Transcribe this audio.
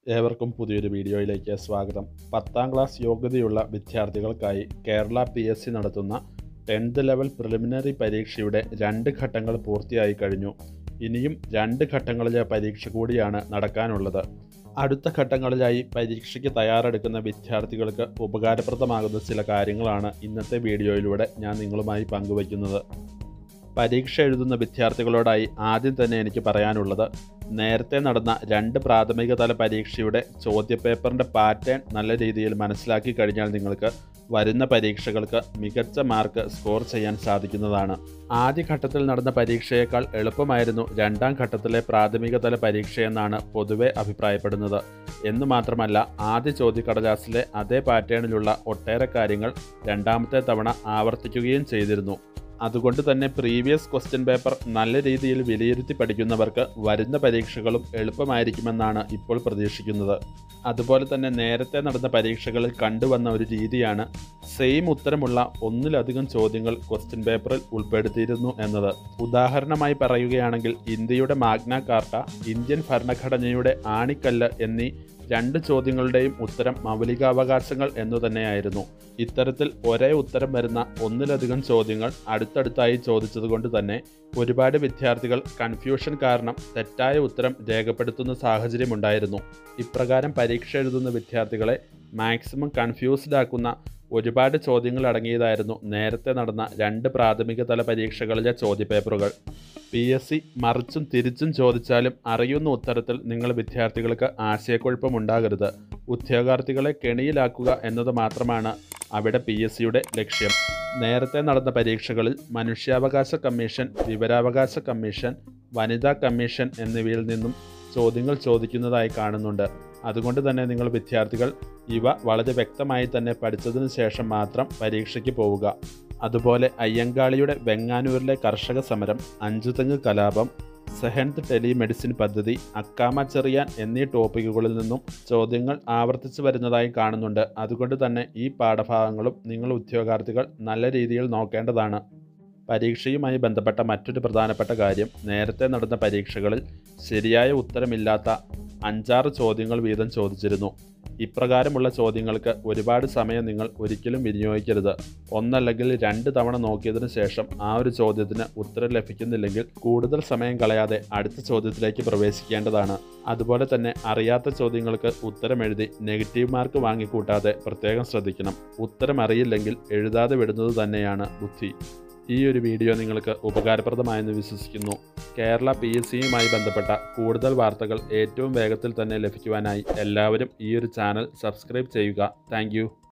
ഏവർക്കും പുതിയൊരു വീഡിയോയിലേക്ക് സ്വാഗതം പത്താം ക്ലാസ് യോഗ്യതയുള്ള വിദ്യാർത്ഥികൾക്കായി കേരള പി എസ് സി നടത്തുന്ന ടെൻത്ത് ലെവൽ പ്രിലിമിനറി പരീക്ഷയുടെ രണ്ട് ഘട്ടങ്ങൾ പൂർത്തിയായി കഴിഞ്ഞു ഇനിയും രണ്ട് ഘട്ടങ്ങളിലെ പരീക്ഷ കൂടിയാണ് നടക്കാനുള്ളത് അടുത്ത ഘട്ടങ്ങളിലായി പരീക്ഷയ്ക്ക് തയ്യാറെടുക്കുന്ന വിദ്യാർത്ഥികൾക്ക് ഉപകാരപ്രദമാകുന്ന ചില കാര്യങ്ങളാണ് ഇന്നത്തെ വീഡിയോയിലൂടെ ഞാൻ നിങ്ങളുമായി പങ്കുവയ്ക്കുന്നത് പരീക്ഷ എഴുതുന്ന വിദ്യാർത്ഥികളോടായി ആദ്യം തന്നെ എനിക്ക് പറയാനുള്ളത് നേരത്തെ നടന്ന രണ്ട് പ്രാഥമിക തല പരീക്ഷയുടെ ചോദ്യപേപ്പറിൻ്റെ പാറ്റേൺ നല്ല രീതിയിൽ മനസ്സിലാക്കി കഴിഞ്ഞാൽ നിങ്ങൾക്ക് വരുന്ന പരീക്ഷകൾക്ക് മികച്ച മാർക്ക് സ്കോർ ചെയ്യാൻ സാധിക്കുന്നതാണ് ആദ്യഘട്ടത്തിൽ നടന്ന പരീക്ഷയേക്കാൾ എളുപ്പമായിരുന്നു രണ്ടാം ഘട്ടത്തിലെ പ്രാഥമിക തല പരീക്ഷയെന്നാണ് പൊതുവെ അഭിപ്രായപ്പെടുന്നത് എന്ന് മാത്രമല്ല ആദ്യ ചോദ്യക്കടലാസിലെ അതേ പാറ്റേണിലുള്ള ഒട്ടേറെ കാര്യങ്ങൾ രണ്ടാമത്തെ തവണ ആവർത്തിക്കുകയും ചെയ്തിരുന്നു അതുകൊണ്ട് തന്നെ പ്രീവിയസ് ക്വസ്റ്റ്യൻ പേപ്പർ നല്ല രീതിയിൽ വിലയിരുത്തി പഠിക്കുന്നവർക്ക് വരുന്ന പരീക്ഷകളും എളുപ്പമായിരിക്കുമെന്നാണ് ഇപ്പോൾ പ്രതീക്ഷിക്കുന്നത് അതുപോലെ തന്നെ നേരത്തെ നടന്ന പരീക്ഷകളിൽ കണ്ടുവന്ന ഒരു രീതിയാണ് സെയിം ഉത്തരമുള്ള ഒന്നിലധികം ചോദ്യങ്ങൾ ക്വസ്റ്റ്യൻ പേപ്പറിൽ ഉൾപ്പെടുത്തിയിരുന്നു എന്നത് ഉദാഹരണമായി പറയുകയാണെങ്കിൽ ഇന്ത്യയുടെ മാഗ്ന കാർട്ട ഇന്ത്യൻ ഭരണഘടനയുടെ ആണിക്കല്ല് എന്നീ രണ്ട് ചോദ്യങ്ങളുടെയും ഉത്തരം മൗലികാവകാശങ്ങൾ എന്നു തന്നെയായിരുന്നു ഇത്തരത്തിൽ ഒരേ ഉത്തരം വരുന്ന ഒന്നിലധികം ചോദ്യങ്ങൾ അടുത്തടുത്തായി ചോദിച്ചതുകൊണ്ട് തന്നെ ഒരുപാട് വിദ്യാർത്ഥികൾ കൺഫ്യൂഷൻ കാരണം തെറ്റായ ഉത്തരം രേഖപ്പെടുത്തുന്ന സാഹചര്യമുണ്ടായിരുന്നു ഇപ്രകാരം പരീക്ഷ എഴുതുന്ന വിദ്യാർത്ഥികളെ മാക്സിമം കൺഫ്യൂസ്ഡ് ആക്കുന്ന ഒരുപാട് ചോദ്യങ്ങൾ അടങ്ങിയതായിരുന്നു നേരത്തെ നടന്ന രണ്ട് പ്രാഥമിക തല പരീക്ഷകളിലെ ചോദ്യപേപ്പറുകൾ പി എസ് സി മറിച്ചും തിരിച്ചും ചോദിച്ചാലും അറിയുന്ന ഉത്തരത്തിൽ നിങ്ങൾ വിദ്യാർത്ഥികൾക്ക് ആശയക്കുഴപ്പമുണ്ടാകരുത് ഉദ്യോഗാർത്ഥികളെ കെണിയിലാക്കുക എന്നത് മാത്രമാണ് അവിടെ പി എസ് സിയുടെ ലക്ഷ്യം നേരത്തെ നടന്ന പരീക്ഷകളിൽ മനുഷ്യാവകാശ കമ്മീഷൻ വിവരാവകാശ കമ്മീഷൻ വനിതാ കമ്മീഷൻ എന്നിവയിൽ നിന്നും ചോദ്യങ്ങൾ ചോദിക്കുന്നതായി കാണുന്നുണ്ട് അതുകൊണ്ട് തന്നെ നിങ്ങൾ വിദ്യാർത്ഥികൾ ഇവ വളരെ വ്യക്തമായി തന്നെ പഠിച്ചതിന് ശേഷം മാത്രം പരീക്ഷയ്ക്ക് പോവുക അതുപോലെ അയ്യങ്കാളിയുടെ വെങ്ങാനൂരിലെ കർഷക സമരം അഞ്ചുതെങ്ങ് കലാപം സെഹൻത് ടെലിമെഡിസിൻ പദ്ധതി അക്കാമ ചെറിയാൻ എന്നീ ടോപ്പിക്കുകളിൽ നിന്നും ചോദ്യങ്ങൾ ആവർത്തിച്ചു വരുന്നതായി കാണുന്നുണ്ട് അതുകൊണ്ട് തന്നെ ഈ പാഠഭാഗങ്ങളും നിങ്ങൾ ഉദ്യോഗാർത്ഥികൾ നല്ല രീതിയിൽ നോക്കേണ്ടതാണ് പരീക്ഷയുമായി ബന്ധപ്പെട്ട മറ്റൊരു പ്രധാനപ്പെട്ട കാര്യം നേരത്തെ നടന്ന പരീക്ഷകളിൽ ശരിയായ ഉത്തരമില്ലാത്ത അഞ്ചാറ് ചോദ്യങ്ങൾ വീതം ചോദിച്ചിരുന്നു ഇപ്രകാരമുള്ള ചോദ്യങ്ങൾക്ക് ഒരുപാട് സമയം നിങ്ങൾ ഒരിക്കലും വിനിയോഗിക്കരുത് ഒന്നല്ലെങ്കിൽ രണ്ട് തവണ നോക്കിയതിനു ശേഷം ആ ഒരു ചോദ്യത്തിന് ഉത്തരം ലഭിക്കുന്നില്ലെങ്കിൽ കൂടുതൽ സമയം കളയാതെ അടുത്ത ചോദ്യത്തിലേക്ക് പ്രവേശിക്കേണ്ടതാണ് അതുപോലെ തന്നെ അറിയാത്ത ചോദ്യങ്ങൾക്ക് ഉത്തരം എഴുതി നെഗറ്റീവ് മാർക്ക് വാങ്ങിക്കൂട്ടാതെ പ്രത്യേകം ശ്രദ്ധിക്കണം ഉത്തരം അറിയില്ലെങ്കിൽ എഴുതാതെ വിടുന്നത് തന്നെയാണ് ബുദ്ധി ഈ ഒരു വീഡിയോ നിങ്ങൾക്ക് ഉപകാരപ്രദമായെന്ന് വിശ്വസിക്കുന്നു കേരള പി എസ് സിയുമായി ബന്ധപ്പെട്ട കൂടുതൽ വാർത്തകൾ ഏറ്റവും വേഗത്തിൽ തന്നെ ലഭിക്കുവാനായി എല്ലാവരും ഈ ഒരു ചാനൽ സബ്സ്ക്രൈബ് ചെയ്യുക താങ്ക്